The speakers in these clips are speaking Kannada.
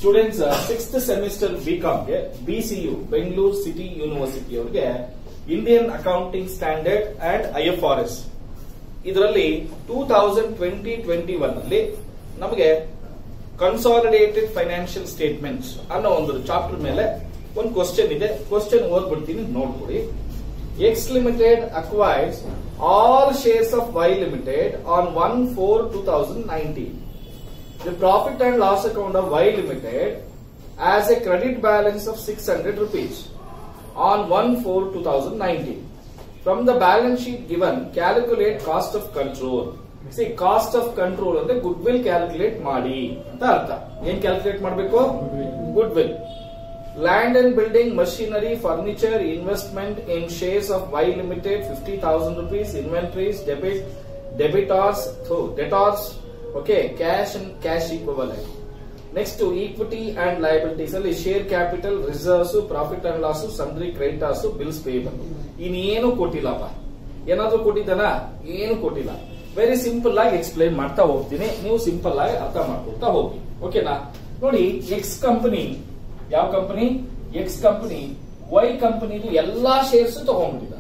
ಸ್ಟೂಡೆಂಟ್ಸ್ ಸಿಕ್ಸ್ತ್ ಸೆಮಿಸ್ಟರ್ ಬಿಕಾಮ್ಗೆ ಬಿಸಿಯು ಬೆಂಗಳೂರು ಸಿಟಿ ಯೂನಿವರ್ಸಿಟಿ ಅವರಿಗೆ Indian accounting standard and IFRS ಇದರಲ್ಲಿ two thousand twenty twenty one ಅಲ್ಲಿ ನಮಗೆ ಕನ್ಸಾಲಿಡೇಟೆಡ್ ಫೈನಾನ್ಷಿಯಲ್ ಸ್ಟೇಟ್ಮೆಂಟ್ಸ್ ಅನ್ನೋ ಒಂದು ಚಾಪ್ಟರ್ ಮೇಲೆ ಒಂದು ಕ್ವಶನ್ ಇದೆ ಕ್ವಶನ್ ಓದ್ಬಿಡ್ತೀನಿ ನೋಡ್ಕೊಡಿ X limited acquires all shares of Y limited on one four two thousand nineteen The profit and loss account of Y Limited as a credit balance of 600 rupees on 1-4-2019. From the balance sheet given, calculate cost of control. See, cost of control ಅಂದ್ರೆ ಗುಡ್ ವಿಲ್ ಕ್ಯಾಲ್ಕುಲೇಟ್ ಮಾಡಿ ಅಂತ ಅರ್ಥ ಏನ್ ಕ್ಯಾಲ್ಕುಲೇಟ್ ಮಾಡಬೇಕು goodwill land and building machinery furniture investment in shares of Y limited fifty thousand rupees inventories debit debitors debtors okay cash and cash equivalent next equity and liabilities ಅಲ್ಲಿ share capital reserves profit and loss sundry creditors bills payable ಇನ್ನೇನು ಕೊಟ್ಟಿಲ್ಲಪ್ಪ ಏನಾದ್ರೂ ಕೊಟ್ಟಿದ್ದಾನ ಏನು ಕೊಟ್ಟಿಲ್ಲ ವೆರಿ ಸಿಂಪಲ್ ಆಗಿ ಎಕ್ಸ್ಪ್ಲೈನ್ ಮಾಡ್ತಾ ಹೋಗ್ತೀನಿ ನೀವು ಸಿಂಪಲ್ ಆಗಿ ಅರ್ಥ ಮಾಡ್ಕೊಳ್ತಾ ಹೋಗಿ ಓಕೆನಾ ನೋಡಿ ಎಕ್ಸ್ ಕಂಪನಿ ಯಾವ ಕಂಪನಿ ಎಕ್ಸ್ ಕಂಪನಿ ವೈ ಕಂಪನಿದು ಎಲ್ಲಾ ಶೇರ್ಸ್ ತಗೊಂಡ್ಬಿಟ್ಟಿದ್ದಾರೆ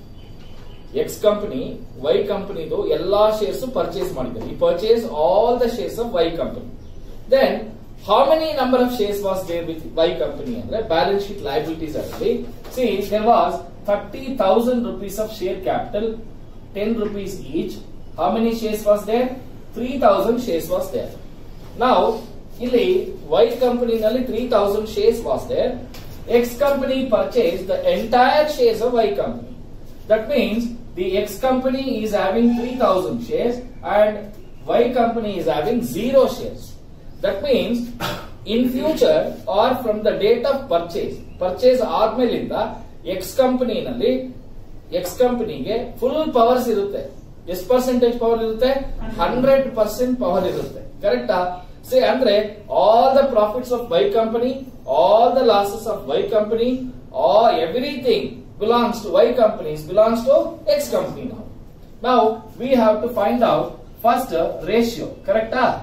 ಎಕ್ಸ್ ಕಂಪನಿ ವೈ ಕಂಪನಿದು ಎಲ್ಲಾ ಶೇರ್ಸ್ ಪರ್ಚೇಸ್ ಮಾಡಿದ್ದಾರೆ ಈ purchase all the shares of Y company then how many number of shares was there with Y company ಅಂದ್ರೆ ಬ್ಯಾಲೆನ್ಸ್ ಶೀಟ್ ಲಯಬಿಲಿಟೀಸ್ ಅಲ್ಲಿ see there was thirty thousand rupees of share capital ten rupees each how many shares was there three thousand shares was there ನಾವು ಇಲ್ಲಿ ವೈ ಕಂಪನಿನಲ್ಲಿ three thousand shares was there X company purchase the entire shares of Y company That means the X company is having 3000 shares and Y company is having zero shares. That means in future or from the date of purchase, purchase ಆದ್ಮೇಲಿಂದ ಎಕ್ಸ್ ಕಂಪನಿನಲ್ಲಿ ಎಕ್ಸ್ ಕಂಪನಿಗೆ ಫುಲ್ ಪವರ್ಸ್ ಇರುತ್ತೆ ಎಷ್ಟು ಪರ್ಸೆಂಟೇಜ್ ಪವರ್ ಇರುತ್ತೆ ಹಂಡ್ರೆಡ್ ಪರ್ಸೆಂಟ್ ಪವರ್ ಇರುತ್ತೆ ಕರೆಕ್ಟಾ ಸೇ ಅಂದ್ರೆ all the profits of Y company all the losses of Y company all everything belongs to Y companies belongs to X company now. Now we have to find out first uh, ratio, correct? ah?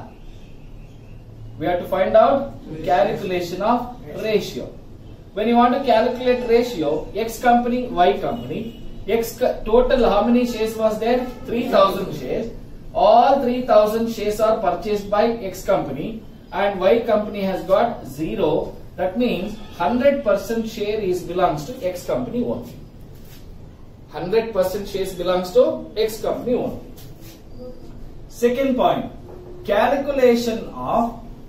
We have to find out calculation of ratio. When you want to calculate ratio, X company, Y company, X co- total how many shares was there? 3000 shares. All 3000 shares are purchased by X company and Y company has got zero that means 100% share is belongs to X company only. 100% shares belongs to X company only. Second point, calculation of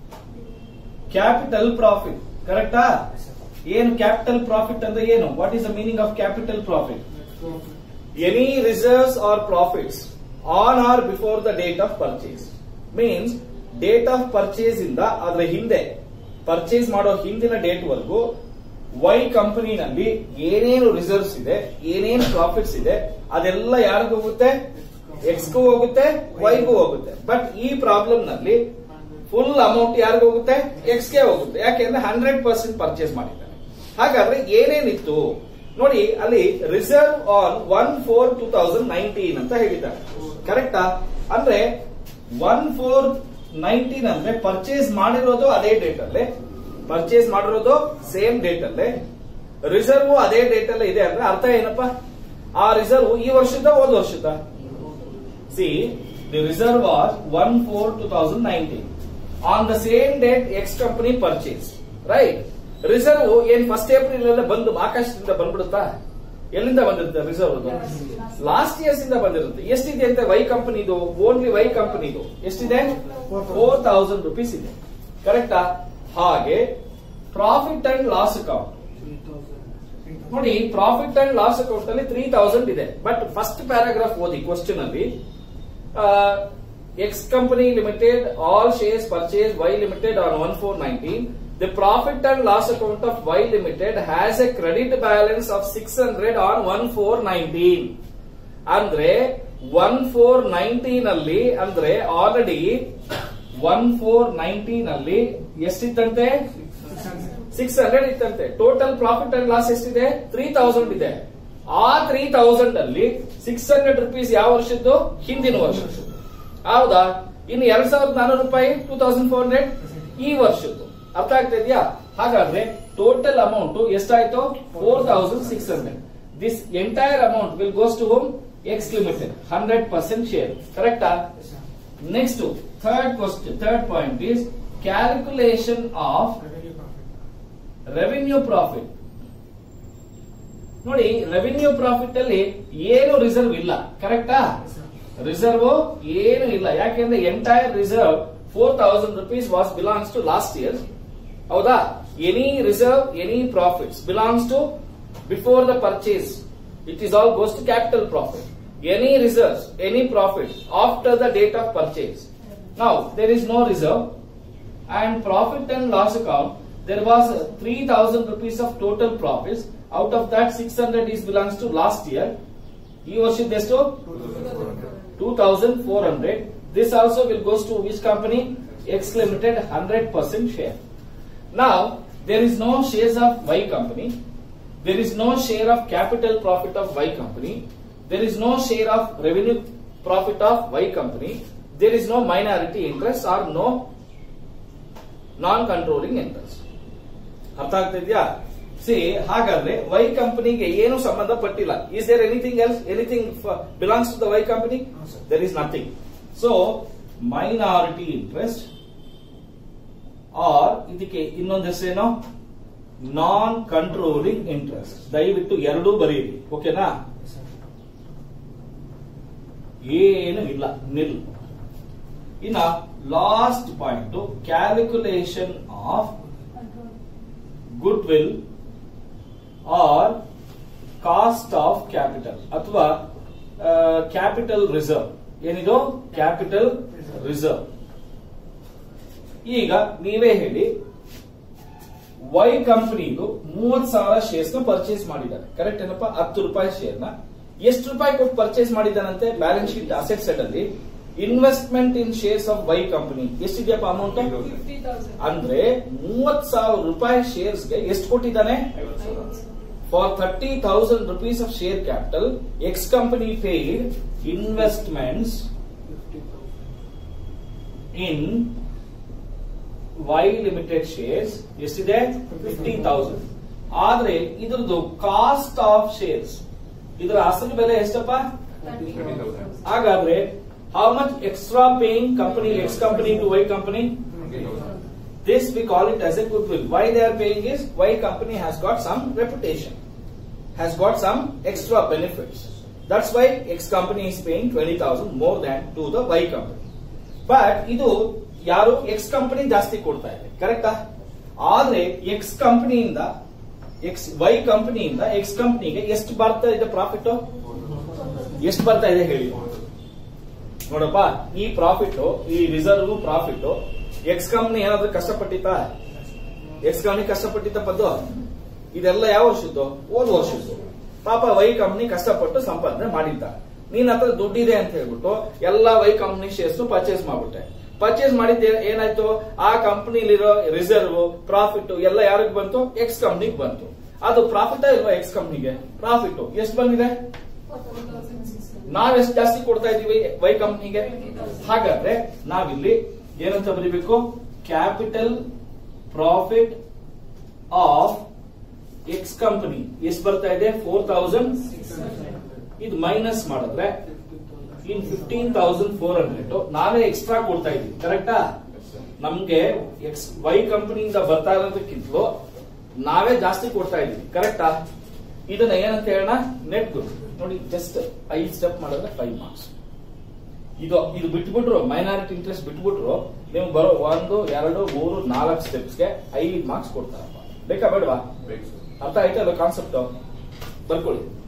capital profit. Correcta? ಏನು ಕ್ಯಾಪಿಟಲ್ ಪ್ರಾಫಿಟ್ ಅಂದ್ರೆ ಏನು what is the meaning of capital profit any reserves or profits on or before the date of purchase means date of purchase ಇಂದ ಅದರ ಹಿಂದೆ ಪರ್ಚೇಸ್ ಮಾಡೋ ಹಿಂದಿನ ಡೇಟ್ ವರೆಗೂ ವೈ ಕಂಪನಿನಲ್ಲಿ ಏನೇನು ರಿಸರ್ವ್ಸ್ ಇದೆ ಏನೇನು ಪ್ರಾಫಿಟ್ಸ್ ಇದೆ ಅದೆಲ್ಲ ಯಾರಿಗೂ ಹೋಗುತ್ತೆ ಎಕ್ಸ್ಗೂ ಹೋಗುತ್ತೆ ವೈಗೂ ಹೋಗುತ್ತೆ ಬಟ್ ಈ ಪ್ರಾಬ್ಲಮ್ ನಲ್ಲಿ ಫುಲ್ ಅಮೌಂಟ್ ಯಾರಿಗೂ ಹೋಗುತ್ತೆ ಎಕ್ಸ್ಗೆ ಹೋಗುತ್ತೆ ಯಾಕೆಂದ್ರೆ ಹಂಡ್ರೆಡ್ ಪರ್ಸೆಂಟ್ ಪರ್ಚೇಸ್ ಮಾಡಿದ್ದಾರೆ ಹಾಗಾದ್ರೆ ಏನೇನಿತ್ತು ನೋಡಿ ಅಲ್ಲಿ reserve on one four two thousand nineteen ಅಂತ ಹೇಳಿದ್ದಾರೆ ಕರೆಕ್ಟಾ ಅಂದ್ರೆ ಒನ್ ಫೋರ್ ನೈನ್ಟೀನ್ ಅಂದ್ರೆ ಪರ್ಚೇಸ್ ಮಾಡಿರೋದು ಅದೇ ಡೇಟ್ ಅಲ್ಲೇ ಪರ್ಚೇಸ್ ಮಾಡಿರೋದು ಸೇಮ್ ಡೇಟ್ ಅಲ್ಲೇ ರಿಸರ್ವ್ ಅದೇ ಡೇಟ್ ಅಲ್ಲೇ ಇದೆ ಅಂದ್ರೆ ಅರ್ಥ ಏನಪ್ಪಾ ಆ ರಿಸರ್ವ್ ಈ ವರ್ಷದ ಹೋದ ವರ್ಷದ see the reserve are one four two thousand nineteen on the same date X company purchase right reserve ಏನ್ ಫಸ್ಟ್ ಏಪ್ರಿಲ್ ಅಲ್ಲೇ ಬಂದು ಆಕಾಶದಿಂದ ಬಂದ್ಬಿಡುತ್ತಾ ಎಲ್ಲಿಂದ ಬಂದಿರುತ್ತೆ ರಿಸರ್ವ್ ಲಾಸ್ಟ್ ಇಯರ್ಸ್ ಇಂದ ಬಂದಿರುತ್ತೆ ಎಷ್ಟಿದೆ ಅಂತ ವೈ ಕಂಪನಿದು ಓನ್ಲಿ ವೈ ಕಂಪನಿದು ಎಷ್ಟಿದೆ ಫೋರ್ ತೌಸಂಡ್ ರುಪೀಸ್ ಇದೆ ಕರೆಕ್ಟಾ ಹಾಗೆ ಪ್ರಾಫಿಟ್ ಅಂಡ್ ಲಾಸ್ ಅಕೌಂಟ್ ನೋಡಿ ಪ್ರಾಫಿಟ್ ಅಂಡ್ ಲಾಸ್ ಅಕೌಂಟ್ ಅಲ್ಲಿ ತ್ರೀ ತೌಸಂಡ್ ಇದೆ ಬಟ್ ಫಸ್ಟ್ ಪ್ಯಾರಾಗ್ರಾಫ್ ಓದಿ ಕ್ವಶನ್ ಅಲ್ಲಿ X company limited all shares purchase Y limited on one four nineteen the profit and loss account of Y limited has a credit balance of six hundred on one four nineteen ಅಂದ್ರೆ ಒನ್ ಫೋರ್ ನೈನ್ಟೀನ್ ಅಲ್ಲಿ ಅಂದ್ರೆ ಆಲ್ರೆಡಿ ಒನ್ ಫೋರ್ ನೈನ್ಟೀನ್ ಅಲ್ಲಿ ಎಷ್ಟಿತ್ತಂತೆ ಸಿಕ್ಸ್ ಹಂಡ್ರೆಡ್ ಇತ್ತಂತೆ ಟೋಟಲ್ ಪ್ರಾಫಿಟ್ ಅಂಡ್ ಲಾಸ್ ಎಷ್ಟಿದೆ ತ್ರೀ ತೌಸಂಡ್ ಇದೆ ಆ ತ್ರೀ ತೌಸಂಡ್ ಅಲ್ಲಿ ಸಿಕ್ಸ್ ಹಂಡ್ರೆಡ್ ರುಪೀಸ್ ಯಾವ ವರ್ಷದ್ದು ಹಿಂದಿನ ವರ್ಷದ್ದು ಹೌದಾ ಇನ್ನು ಎರಡ್ ಸಾವಿರದ ನಾನೂರು ರೂಪಾಯಿ ಟೂ ತೌಸಂಡ್ ಫೋರ್ ಹಂಡ್ರೆಡ್ ಈ ವರ್ಷದ್ದು ಅರ್ಥ ಆಗ್ತಾ ಇದೆಯಾ ಹಾಗಾದ್ರೆ ಟೋಟಲ್ ಅಮೌಂಟ್ ಎಷ್ಟಾಯ್ತು four thousand six hundred this entire amount will goes to whom X limited hundred percent share ಕರೆಕ್ಟಾ next third question third point is calculation of revenue profit ನೋಡಿ ರೆವಿನ್ಯೂ ಪ್ರಾಫಿಟ್ ಅಲ್ಲಿ ಏನು ರಿಸರ್ವ್ ಇಲ್ಲ ಕರೆಕ್ಟಾ ರಿಸರ್ವ್ ಏನು ಇಲ್ಲ ಯಾಕೆಂದ್ರೆ entire reserve four thousand rupees was belongs to last year ಹೌದಾ any reserve any profits belongs to before the purchase it is all goes to capital profit any reserves any profit after the date of purchase now there is no reserve and profit and loss account, there was uh, 3000 rupees of total profits. Out of that, 600 is belongs to last year. ಈ ವರ್ಷದ ಎಷ್ಟು two thousand four hundred this also will goes to which company X limited hundred percent share now there is no shares of Y company there is no share of capital profit of Y company there is no share of revenue profit of Y company there is no minority interest or no non controlling interest ಅರ್ಥ ಆಗ್ತಿದ್ಯಾ ಸಿ ಹಾಗಾದ್ರೆ ವೈ ಕಂಪನಿಗೆ ಏನು ಸಂಬಂಧಪಟ್ಟಿಲ್ಲ is there anything else anything belongs to the Y company there is nothing so minority interest or ಇದಕ್ಕೆ ಇನ್ನೊಂದು ಹೆಸರೇನು ನಾನ್ ಕಂಟ್ರೋಲಿಂಗ್ ಇಂಟ್ರೆಸ್ಟ್ ದಯವಿಟ್ಟು ಎರಡೂ ಬರೆಯಿರಿ ಓಕೆನಾ ಏನು ಇಲ್ಲ ನಿಲ್ ಇನ್ನ last point calculation of goodwill or cost of capital ಅಥವಾ ಕ್ಯಾಪಿಟಲ್ ರಿಸರ್ವ್ ಏನಿದು ಕ್ಯಾಪಿಟಲ್ ರಿಸರ್ವ್ ಈಗ ನೀವೇ ಹೇಳಿ ವೈ ಕಂಪನಿದು ಮೂವತ್ ಸಾವಿರ ಶೇರ್ಸ್ ನ ಪರ್ಚೇಸ್ ಮಾಡಿದ್ದಾರೆ ಕರೆಕ್ಟ್ ಏನಪ್ಪ ಹತ್ತು ರೂಪಾಯಿ ಶೇರ್ ನ ಎಷ್ಟು ರೂಪಾಯಿ ಕೊಟ್ಟು ಪರ್ಚೇಸ್ ಮಾಡಿದ್ದಾನಂತೆ ಬ್ಯಾಲೆನ್ಸ್ ಶೀಟ್ ಅಸೆಟ್ ಸೆಟ್ ಅಲ್ಲಿ investment in shares of Y company ಎಷ್ಟಿದೆಯಪ್ಪ ಅಮೌಂಟ್ ಅಂದ್ರೆ ಮೂವತ್ ಸಾವಿರ ರೂಪಾಯಿ ಶೇರ್ಸ್ ಗೆ ಎಷ್ಟು ಕೊಟ್ಟಿದ್ದಾನೆ for thirty thousand rupees of share capital X company paid investments in Y limited shares ಎಷ್ಟಿದೆ ಫಿಫ್ಟಿ ತೌಸಂಡ್ ಆದ್ರೆ ಇದ್ರದ್ದು ಕಾಸ್ಟ್ ಆಫ್ ಶೇರ್ಸ್ ಇದರ ಅಸಲು ಬೆಲೆ ಎಷ್ಟಪ್ಪ ಹಾಗಾದ್ರೆ how much extra paying company X company to Y company This we call it as a goodwill. Why they are paying is Y company has got some reputation, has got some extra benefits. That's why X company is paying 20,000 more than to the Y company. But ಇದು ಯಾರು ಎಕ್ಸ್ ಕಂಪನಿ ಜಾಸ್ತಿ ಕೊಡ್ತಾ ಇದೆ ಕರೆಕ್ಟಾ ಆದ್ರೆ ಎಕ್ಸ್ ಕಂಪನಿಯಿಂದ ಎಕ್ಸ್ ವೈ ಕಂಪನಿಯಿಂದ ಎಕ್ಸ್ ಕಂಪನಿಗೆ ಎಷ್ಟು ಬರ್ತಾ ಇದೆ ಪ್ರಾಫಿಟ್ ಎಷ್ಟು ಬರ್ತಾ ಇದೆ ಹೇಳಿ ನೋಡಪ್ಪ ಈ ಪ್ರಾಫಿಟ್ ಈ ರಿಸರ್ವ್ ಪ್ರಾಫಿಟ್ ಎಕ್ಸ್ ಕಂಪ್ನಿ ಏನಾದ್ರೂ ಕಷ್ಟಪಟ್ಟಿತ್ತ ಎಕ್ಸ್ ಕಂಪ್ನಿ ಕಷ್ಟಪಟ್ಟಿತ್ತ ಪದ್ದು ಇದೆಲ್ಲ ಯಾವ ವರ್ಷದ್ದು ಹೋದ ವರ್ಷದ್ದು ಪಾಪ ವೈ ಕಂಪ್ನಿ ಕಷ್ಟಪಟ್ಟು ಸಂಪಾದನೆ ಮಾಡಿದ್ದ ನೀನ್ ಹತ್ರ ದುಡ್ಡಿದೆ ಅಂತ ಹೇಳ್ಬಿಟ್ಟು ಎಲ್ಲಾ ವೈ ಕಂಪ್ನಿ ಶೇರ್ಸ್ ಪರ್ಚೇಸ್ ಮಾಡ್ಬಿಟ್ಟೆ ಪರ್ಚೇಸ್ ಮಾಡಿದ್ದೆ ಏನಾಯ್ತು ಆ ಕಂಪ್ನಿಲಿರೋ ರಿಸರ್ವ್ ಪ್ರಾಫಿಟ್ ಎಲ್ಲ ಯಾರಿಗೆ ಬಂತು ಎಕ್ಸ್ ಕಂಪ್ನಿಗೆ ಬಂತು ಅದು ಪ್ರಾಫಿಟ್ ಇಲ್ವಾ ಎಕ್ಸ್ ಕಂಪ್ನಿಗೆ ಪ್ರಾಫಿಟ್ ಎಷ್ಟು ಬಂದಿದೆ ನಾವೆಷ್ಟು ಜಾಸ್ತಿ ಕೊಡ್ತಾ ಇದೀವಿ ವೈ ಕಂಪ್ನಿಗೆ ಹಾಗಾದ್ರೆ ನಾವಿಲ್ಲಿ ಏನಂತ ಬರೀಬೇಕು capital profit of X company ಎಷ್ಟು ಬರ್ತಾ ಇದೆ ಫೋರ್ ತೌಸಂಡ್ ಇದು ಮೈನಸ್ ಮಾಡಿದ್ರೆ in fifteen thousand four hundred ನಾವೇ ಎಕ್ಸ್ಟ್ರಾ ಕೊಡ್ತಾ ಇದೀವಿ ಕರೆಕ್ಟಾ ನಮ್ಗೆ ಎಕ್ಸ್ ವೈ ಕಂಪನಿಯಿಂದ ಬರ್ತಾ ಇರೋದಕ್ಕಿಂತಲೂ ನಾವೇ ಜಾಸ್ತಿ ಕೊಡ್ತಾ ಇದೀವಿ ಕರೆಕ್ಟಾ ಇದನ್ನ ಏನಂತ ಹೇಳೋಣ ನೆಟ್ ಗುಡ್ ನೋಡಿ ಜಸ್ಟ್ ಐದು ಸ್ಟೆಪ್ ಮಾಡಿದ್ರೆ ಫೈವ್ ಮಾರ್ಕ್ಸ್ ಇದು ಇದು ಬಿಟ್ಬಿಟ್ರು ಮೈನಾರಿಟಿ ಇಂಟ್ರೆಸ್ಟ್ ಬಿಟ್ಬಿಟ್ರು ನೀವು ಬರೋ ಒಂದು ಎರಡು ಮೂರು ನಾಲ್ಕು ಸ್ಟೆಪ್ಸ್ಗೆ ಐದು ಮಾರ್ಕ್ಸ್ ಕೊಡ್ತಾರಪ್ಪ ಬೇಕಾ ಬೇಡವಾ ಅರ್ಥ ಆಯ್ತಲ್ಲ ಕಾನ್ಸೆಪ್ಟ್ ಬರ್ಕೊಳ್ಳಿ